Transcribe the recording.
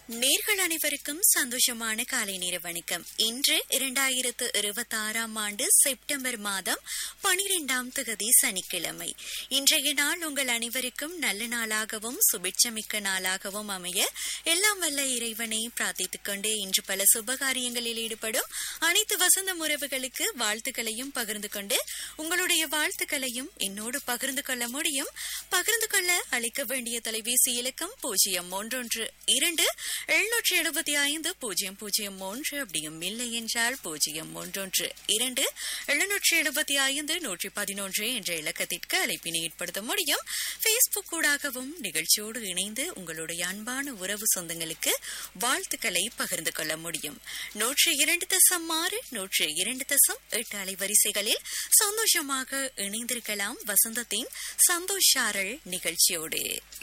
நேர்கள் அனைவருக்கும் சந்தோஷமான காலை நேர வணக்கம் இன்று இரண்டாயிரத்து இருபத்தி ஆறாம் ஆண்டு செப்டம்பர் மாதம் பனிரெண்டாம் தேதி சனிக்கிழமை இன்றைய நாள் உங்கள் அனைவருக்கும் நல்ல நாளாகவும் சுபிட்சமிக்க நாளாகவும் அமைய எல்லாம் வல்ல இறைவனை பிரார்த்தித்துக் கொண்டு இன்று பல சுபகாரியங்களில் ஈடுபடும் அனைத்து வசந்த உறவுகளுக்கு வாழ்த்துக்களையும் பகிர்ந்து கொண்டு உங்களுடைய வாழ்த்துக்களையும் என்னோடு பகிர்ந்து கொள்ள முடியும் பகிர்ந்து கொள்ள அளிக்க வேண்டிய தொலைபேசி இலக்கம் பூஜ்ஜியம் மூன்றொன்று இரண்டு எழுநூற்றி எழுபத்தி ஐந்து பூஜ்ஜியம் பூஜ்ஜியம் மூன்று அப்படியும் இல்லை என்றால் பூஜ்ஜியம் மூன்றொன்று இரண்டு எழுநூற்றி எழுபத்தி ஐந்து நூற்றி பதினொன்று என்ற இலக்கத்திற்கு அழைப்பினை ஏற்படுத்த முடியும் பேஸ்புக் ஊடாகவும் நிகழ்ச்சியோடு இணைந்து உங்களுடைய அன்பான உறவு சொந்தங்களுக்கு வாழ்த்துக்களை பகிர்ந்து கொள்ள முடியும் நூற்றி இரண்டு தசம் ஆறு நூற்றி இரண்டு தசம் எட்டு அலைவரிசைகளில் சந்தோஷமாக இணைந்திருக்கலாம் வசந்தத்தின் சந்தோஷாரல் நிகழ்ச்சியோடு